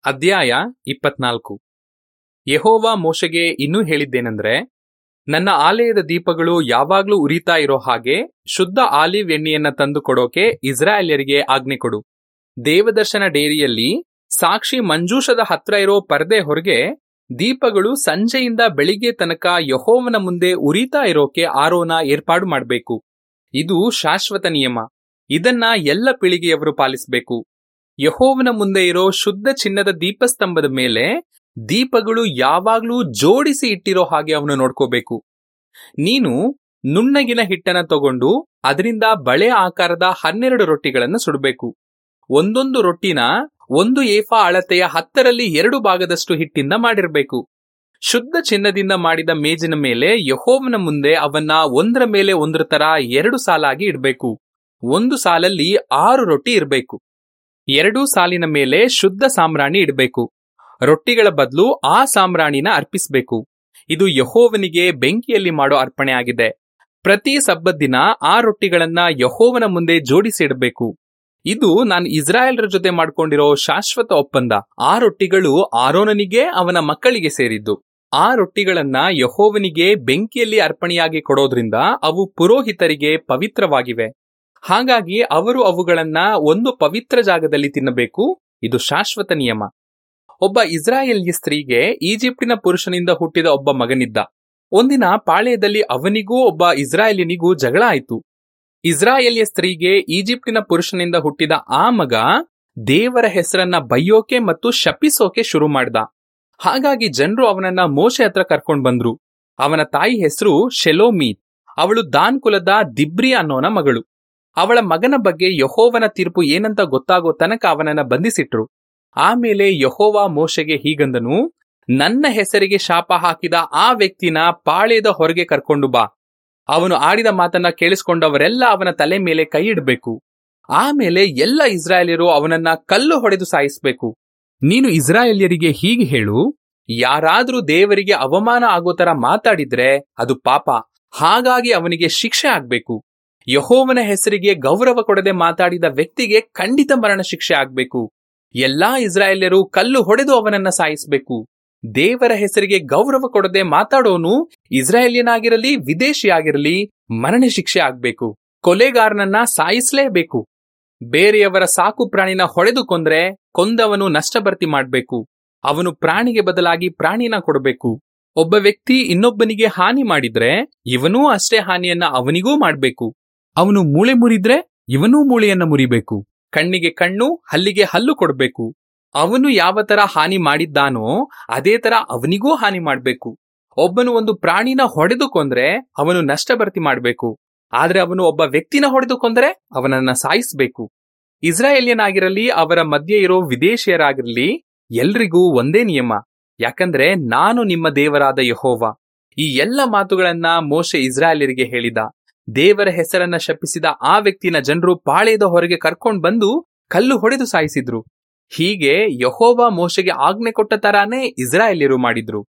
ಅಧ್ಯಾಯ ಇಪ್ಪತ್ನಾಲ್ಕು ಯೆಹೋವ ಮೋಶೆಗೆ ಇನ್ನೂ ಹೇಳಿದ್ದೇನೆಂದ್ರೆ ನನ್ನ ಆಲಯದ ದೀಪಗಳು ಯಾವಾಗ್ಲೂ ಉರಿತಾ ಇರೋ ಹಾಗೆ ಶುದ್ಧ ಆಲಿವ್ ಎಣ್ಣೆಯನ್ನ ತಂದು ಕೊಡೋಕೆ ಇಸ್ರಾಯೇಲ್ಯರಿಗೆ ಆಜ್ಞೆ ಕೊಡು ದೇವದರ್ಶನ ಡೇರಿಯಲ್ಲಿ ಸಾಕ್ಷಿ ಮಂಜೂಷದ ಹತ್ರ ಇರೋ ಪರದೆ ಹೊರಗೆ ದೀಪಗಳು ಸಂಜೆಯಿಂದ ಬೆಳಿಗ್ಗೆ ತನಕ ಯಹೋವನ ಮುಂದೆ ಉರಿತಾ ಇರೋಕೆ ಆರೋನ ಏರ್ಪಾಡು ಮಾಡಬೇಕು ಇದು ಶಾಶ್ವತ ನಿಯಮ ಇದನ್ನ ಎಲ್ಲ ಪೀಳಿಗೆಯವರು ಪಾಲಿಸಬೇಕು ಯಹೋವನ ಮುಂದೆ ಇರೋ ಶುದ್ಧ ಚಿನ್ನದ ದೀಪಸ್ತಂಭದ ಮೇಲೆ ದೀಪಗಳು ಯಾವಾಗ್ಲೂ ಜೋಡಿಸಿ ಇಟ್ಟಿರೋ ಹಾಗೆ ಅವನು ನೋಡ್ಕೋಬೇಕು ನೀನು ನುಣ್ಣಗಿನ ಹಿಟ್ಟನ್ನ ತಗೊಂಡು ಅದರಿಂದ ಬಳೆ ಆಕಾರದ ಹನ್ನೆರಡು ರೊಟ್ಟಿಗಳನ್ನು ಸುಡಬೇಕು ಒಂದೊಂದು ರೊಟ್ಟಿನ ಒಂದು ಏಫಾ ಅಳತೆಯ ಹತ್ತರಲ್ಲಿ ಎರಡು ಭಾಗದಷ್ಟು ಹಿಟ್ಟಿಂದ ಮಾಡಿರಬೇಕು ಶುದ್ಧ ಚಿನ್ನದಿಂದ ಮಾಡಿದ ಮೇಜಿನ ಮೇಲೆ ಯಹೋವನ ಮುಂದೆ ಅವನ್ನ ಒಂದರ ಮೇಲೆ ಒಂದರ ತರ ಎರಡು ಸಾಲಾಗಿ ಇಡಬೇಕು ಒಂದು ಸಾಲಲ್ಲಿ ಆರು ರೊಟ್ಟಿ ಇರಬೇಕು ಎರಡೂ ಸಾಲಿನ ಮೇಲೆ ಶುದ್ಧ ಸಾಮ್ರಾಣಿ ಇಡಬೇಕು ರೊಟ್ಟಿಗಳ ಬದಲು ಆ ಸಾಮ್ರಾಣಿನ ಅರ್ಪಿಸಬೇಕು ಇದು ಯಹೋವನಿಗೆ ಬೆಂಕಿಯಲ್ಲಿ ಮಾಡೋ ಅರ್ಪಣೆ ಆಗಿದೆ ಪ್ರತಿ ಸಬ್ಬತ್ ದಿನ ಆ ರೊಟ್ಟಿಗಳನ್ನ ಯಹೋವನ ಮುಂದೆ ಜೋಡಿಸಿ ಇಡಬೇಕು ಇದು ನಾನು ಇಸ್ರಾಯೇಲ್ರ ಜೊತೆ ಮಾಡ್ಕೊಂಡಿರೋ ಶಾಶ್ವತ ಒಪ್ಪಂದ ಆ ರೊಟ್ಟಿಗಳು ಆರೋನನಿಗೆ ಅವನ ಮಕ್ಕಳಿಗೆ ಸೇರಿದ್ದು ಆ ರೊಟ್ಟಿಗಳನ್ನ ಯಹೋವನಿಗೆ ಬೆಂಕಿಯಲ್ಲಿ ಅರ್ಪಣೆಯಾಗಿ ಕೊಡೋದ್ರಿಂದ ಅವು ಪುರೋಹಿತರಿಗೆ ಪವಿತ್ರವಾಗಿವೆ ಹಾಗಾಗಿ ಅವರು ಅವುಗಳನ್ನ ಒಂದು ಪವಿತ್ರ ಜಾಗದಲ್ಲಿ ತಿನ್ನಬೇಕು ಇದು ಶಾಶ್ವತ ನಿಯಮ ಒಬ್ಬ ಇಸ್ರಾಯೇಲ್ಯ ಸ್ತ್ರೀಗೆ ಈಜಿಪ್ಟಿನ ಪುರುಷನಿಂದ ಹುಟ್ಟಿದ ಒಬ್ಬ ಮಗನಿದ್ದ ಒಂದಿನ ಪಾಳ್ಯದಲ್ಲಿ ಅವನಿಗೂ ಒಬ್ಬ ಇಸ್ರಾಯೇಲಿನಿಗೂ ಜಗಳ ಆಯಿತು ಇಸ್ರಾಯೇಲ್ಯ ಸ್ತ್ರೀಗೆ ಈಜಿಪ್ಟಿನ ಪುರುಷನಿಂದ ಹುಟ್ಟಿದ ಆ ಮಗ ದೇವರ ಹೆಸರನ್ನ ಬೈಯೋಕೆ ಮತ್ತು ಶಪಿಸೋಕೆ ಶುರು ಮಾಡ್ದ ಹಾಗಾಗಿ ಜನರು ಅವನನ್ನ ಮೋಶೆ ಹತ್ರ ಕರ್ಕೊಂಡ್ ಬಂದ್ರು ಅವನ ತಾಯಿ ಹೆಸರು ಶೆಲೋಮೀತ್ ಅವಳು ದಾನ್ ಕುಲದ ದಿಬ್ರಿ ಅನ್ನೋನ ಮಗಳು ಅವಳ ಮಗನ ಬಗ್ಗೆ ಯಹೋವನ ತೀರ್ಪು ಏನಂತ ಗೊತ್ತಾಗೋ ತನಕ ಅವನನ್ನ ಬಂಧಿಸಿಟ್ರು ಆಮೇಲೆ ಯಹೋವ ಮೋಶೆಗೆ ಹೀಗಂದನು ನನ್ನ ಹೆಸರಿಗೆ ಶಾಪ ಹಾಕಿದ ಆ ವ್ಯಕ್ತಿನ ಪಾಳ್ಯದ ಹೊರಗೆ ಕರ್ಕೊಂಡು ಬಾ ಅವನು ಆಡಿದ ಮಾತನ್ನ ಕೇಳಿಸ್ಕೊಂಡವರೆಲ್ಲ ಅವನ ತಲೆ ಮೇಲೆ ಕೈ ಇಡಬೇಕು ಆಮೇಲೆ ಎಲ್ಲ ಇಸ್ರಾಯೇಲ್ಯರು ಅವನನ್ನ ಕಲ್ಲು ಹೊಡೆದು ಸಾಯಿಸ್ಬೇಕು ನೀನು ಇಸ್ರಾಯೇಲ್ಯರಿಗೆ ಹೀಗೆ ಹೇಳು ಯಾರಾದ್ರೂ ದೇವರಿಗೆ ಅವಮಾನ ಆಗೋ ತರ ಮಾತಾಡಿದ್ರೆ ಅದು ಪಾಪ ಹಾಗಾಗಿ ಅವನಿಗೆ ಶಿಕ್ಷೆ ಆಗ್ಬೇಕು ಯಹೋವನ ಹೆಸರಿಗೆ ಗೌರವ ಕೊಡದೆ ಮಾತಾಡಿದ ವ್ಯಕ್ತಿಗೆ ಖಂಡಿತ ಮರಣ ಶಿಕ್ಷೆ ಆಗ್ಬೇಕು ಎಲ್ಲಾ ಇಸ್ರಾಯೇಲ್ಯರು ಕಲ್ಲು ಹೊಡೆದು ಅವನನ್ನ ಸಾಯಿಸಬೇಕು ದೇವರ ಹೆಸರಿಗೆ ಗೌರವ ಕೊಡದೆ ಮಾತಾಡೋನು ಇಸ್ರಾಯೇಲಿಯನಾಗಿರಲಿ ವಿದೇಶಿಯಾಗಿರಲಿ ಮರಣ ಶಿಕ್ಷೆ ಆಗ್ಬೇಕು ಕೊಲೆಗಾರನನ್ನ ಸಾಯಿಸಲೇಬೇಕು ಬೇರೆಯವರ ಸಾಕು ಪ್ರಾಣಿನ ಹೊಡೆದು ಕೊಂದ್ರೆ ಕೊಂದವನು ನಷ್ಟ ಭರ್ತಿ ಮಾಡ್ಬೇಕು ಅವನು ಪ್ರಾಣಿಗೆ ಬದಲಾಗಿ ಪ್ರಾಣಿನ ಕೊಡಬೇಕು ಒಬ್ಬ ವ್ಯಕ್ತಿ ಇನ್ನೊಬ್ಬನಿಗೆ ಹಾನಿ ಮಾಡಿದ್ರೆ ಇವನೂ ಅಷ್ಟೇ ಹಾನಿಯನ್ನ ಅವನಿಗೂ ಮಾಡ್ಬೇಕು ಅವನು ಮೂಳೆ ಮುರಿದ್ರೆ ಇವನೂ ಮೂಳೆಯನ್ನ ಮುರಿಬೇಕು ಕಣ್ಣಿಗೆ ಕಣ್ಣು ಹಲ್ಲಿಗೆ ಹಲ್ಲು ಕೊಡಬೇಕು ಅವನು ಯಾವ ತರ ಹಾನಿ ಮಾಡಿದ್ದಾನೋ ಅದೇ ತರ ಅವನಿಗೂ ಹಾನಿ ಮಾಡ್ಬೇಕು ಒಬ್ಬನು ಒಂದು ಪ್ರಾಣಿನ ಹೊಡೆದು ಕೊಂದ್ರೆ ಅವನು ನಷ್ಟ ಭರ್ತಿ ಮಾಡ್ಬೇಕು ಆದ್ರೆ ಅವನು ಒಬ್ಬ ವ್ಯಕ್ತಿನ ಹೊಡೆದು ಕೊಂದ್ರೆ ಅವನನ್ನ ಸಾಯಿಸ್ಬೇಕು ಇಸ್ರಾಯೇಲಿಯನಾಗಿರಲಿ ಅವರ ಮಧ್ಯೆ ಇರೋ ವಿದೇಶಿಯರಾಗಿರಲಿ ಎಲ್ರಿಗೂ ಒಂದೇ ನಿಯಮ ಯಾಕಂದ್ರೆ ನಾನು ನಿಮ್ಮ ದೇವರಾದ ಯಹೋವ ಈ ಎಲ್ಲ ಮಾತುಗಳನ್ನ ಮೋಶೆ ಇಸ್ರಾಯೇಲರಿಗೆ ಹೇಳಿದ ದೇವರ ಹೆಸರನ್ನ ಶಪಿಸಿದ ಆ ವ್ಯಕ್ತಿನ ಜನರು ಪಾಳ್ಯದ ಹೊರಗೆ ಕರ್ಕೊಂಡ್ ಬಂದು ಕಲ್ಲು ಹೊಡೆದು ಸಾಯಿಸಿದ್ರು ಹೀಗೆ ಯಹೋವ ಮೋಶೆಗೆ ಆಜ್ಞೆ ಕೊಟ್ಟ ತರಾನೇ ಇಸ್ರಾಯೇಲ್ಯರು ಮಾಡಿದ್ರು